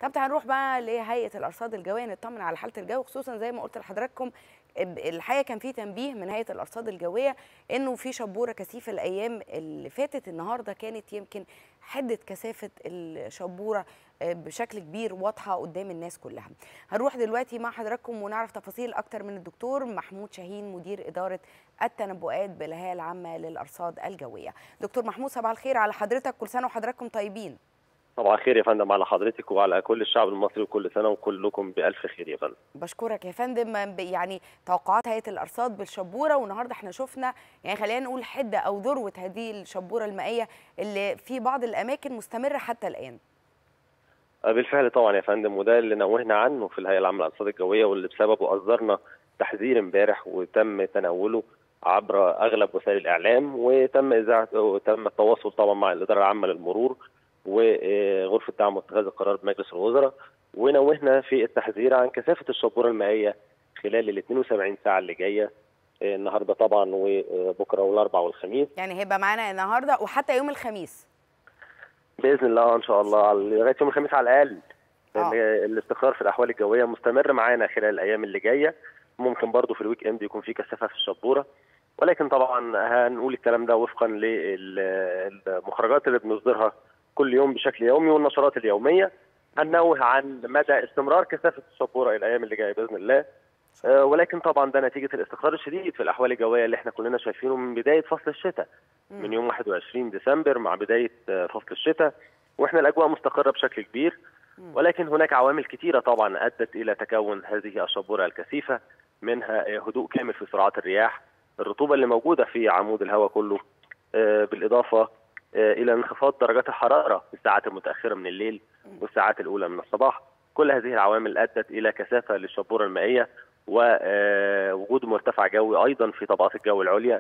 طب تعالوا نروح بقى لهيئه الارصاد الجويه نطمن على حاله الجو خصوصا زي ما قلت لحضراتكم الحقيقه كان في تنبيه من هيئه الارصاد الجويه انه في شبوره كثيفه الايام اللي فاتت النهارده كانت يمكن حده كثافه الشبوره بشكل كبير واضحه قدام الناس كلها. هنروح دلوقتي مع حضراتكم ونعرف تفاصيل اكتر من الدكتور محمود شاهين مدير اداره التنبؤات بالهيئه العامه للارصاد الجويه. دكتور محمود صباح الخير على حضرتك كل سنه وحضراتكم طيبين. صباح الخير يا فندم على حضرتك وعلى كل الشعب المصري وكل سنه وكلكم بالف خير يا فندم. بشكرك يا فندم يعني توقعات هيئه الارصاد بالشبوره والنهارده احنا شفنا يعني خلينا نقول حده او ذروه هذه الشبوره المائيه اللي في بعض الاماكن مستمره حتى الان. بالفعل طبعا يا فندم وده اللي نوهنا عنه في الهيئه العامه للارصاد الجويه واللي بسببه اصدرنا تحذير امبارح وتم تناوله عبر اغلب وسائل الاعلام وتم اذاعه وتم التواصل طبعا مع الاداره العامه للمرور وغرفه دعم واتخاذ القرار بمجلس الوزراء ونوهنا في التحذير عن كثافه الشبوره المائيه خلال ال 72 ساعه اللي جايه النهارده طبعا وبكره والاربعاء والخميس يعني هيبقى معانا النهارده وحتى يوم الخميس باذن الله ان شاء الله لغايه يوم الخميس على الاقل آه. الاستقرار في الاحوال الجويه مستمر معانا خلال الايام اللي جايه ممكن برضو في الويك اند يكون في كثافه في الشبوره ولكن طبعا هنقول الكلام ده وفقا للمخرجات اللي بنصدرها كل يوم بشكل يومي والنشرات اليوميه هننوه عن مدى استمرار كثافه الشبوره الايام اللي جايه باذن الله أه ولكن طبعا ده نتيجه الاستقرار الشديد في الاحوال الجويه اللي احنا كلنا شايفينه من بدايه فصل الشتاء من يوم 21 ديسمبر مع بدايه فصل الشتاء واحنا الاجواء مستقره بشكل كبير ولكن هناك عوامل كثيره طبعا ادت الى تكون هذه الشبوره الكثيفه منها هدوء كامل في سرعات الرياح الرطوبه اللي موجوده في عمود الهواء كله أه بالاضافه الى انخفاض درجات الحراره في الساعات المتاخره من الليل والساعات الاولى من الصباح كل هذه العوامل ادت الى كثافه للشبوره المائيه ووجود مرتفع جوي ايضا في طبقات الجو العليا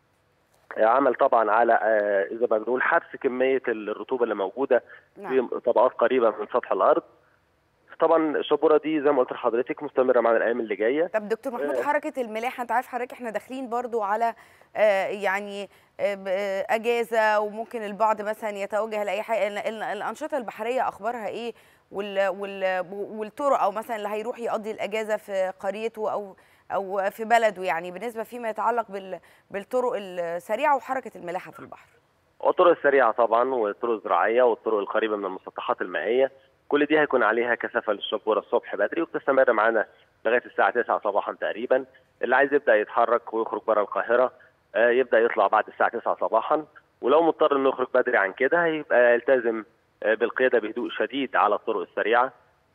عمل طبعا على اذا ما بنقول حبس كميه الرطوبه اللي موجوده في طبقات قريبه من سطح الارض طبعا الشبوره دي زي ما قلت لحضرتك مستمره معانا الايام اللي جايه طب دكتور محمود آه حركه الملاحه انت عارف حضرتك احنا داخلين برضو على آه يعني آه اجازه وممكن البعض مثلا يتوجه لاي حاجه الانشطه البحريه اخبارها ايه وال وال والطرق او مثلا اللي هيروح يقضي الاجازه في قريته او او في بلده يعني بالنسبه فيما يتعلق بال بالطرق السريعه وحركه الملاحه في البحر الطرق السريعه طبعا والطرق الزراعيه والطرق القريبه من المسطحات المائيه كل دي هيكون عليها كثافه للشبوره الصبح بدري وبتستمر معانا لغايه الساعه 9 صباحا تقريبا اللي عايز يبدا يتحرك ويخرج بره القاهره يبدا يطلع بعد الساعه 9 صباحا ولو مضطر انه يخرج بدري عن كده هيبقى يلتزم بالقياده بهدوء شديد على الطرق السريعه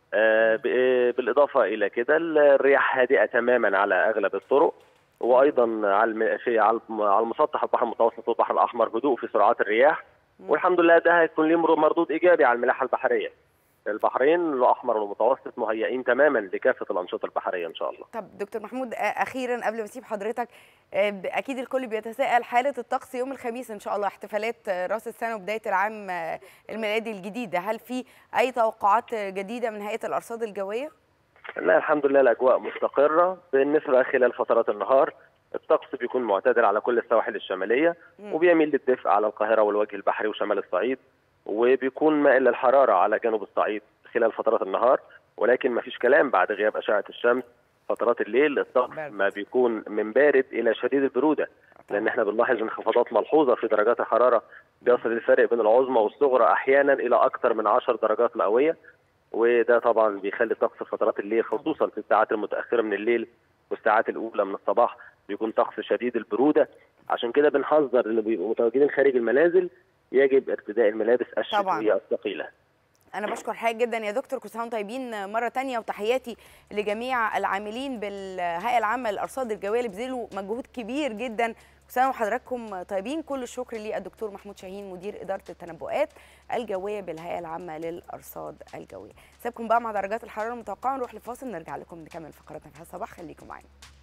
بالاضافه الى كده الرياح هادئه تماما على اغلب الطرق وايضا على في على المسطح البحر المتوسط والبحر الاحمر هدوء في سرعات الرياح والحمد لله ده هيكون ليه مردود ايجابي على الملاحه البحريه البحرين الاحمر والمتوسط مهيئين تماما لكافه الانشطه البحريه ان شاء الله. طب دكتور محمود اخيرا قبل ما اسيب حضرتك اكيد الكل بيتساءل حاله الطقس يوم الخميس ان شاء الله احتفالات راس السنه وبدايه العام الميلادي الجديد هل في اي توقعات جديده من هيئه الارصاد الجويه؟ لا الحمد لله الاجواء مستقره بالنسبه خلال فترات النهار الطقس بيكون معتدل على كل السواحل الشماليه م. وبيميل للدفء على القاهره والوجه البحري وشمال الصعيد وبيكون مائل للحراره على جنوب الصعيد خلال فترات النهار ولكن ما فيش كلام بعد غياب اشعه الشمس فترات الليل الطقس ما بيكون من بارد الى شديد البروده لان احنا بنلاحظ انخفاضات ملحوظه في درجات الحراره بيصل الفرق بين العظمى والصغرى احيانا الى اكثر من 10 درجات مئويه وده طبعا بيخلي الطقس فترات الليل خصوصا في الساعات المتاخره من الليل والساعات الاولى من الصباح بيكون طقس شديد البروده عشان كده بنحذر اللي بيبقوا متواجدين خارج المنازل يجب ارتداء الملابس الشتويه الثقيله انا بشكر حضرتك جدا يا دكتور كل سنه طيبين مره تانية وتحياتي لجميع العاملين بالهيئه العامه للارصاد الجويه اللي بذلوا مجهود كبير جدا كل سنه وحضراتكم طيبين كل الشكر للدكتور محمود شاهين مدير اداره التنبؤات الجويه بالهيئه العامه للارصاد الجويه سيبكم بقى مع درجات الحراره المتوقعه نروح لفاصل نرجع لكم نكمل فقراتنا في الصباح خليكم معانا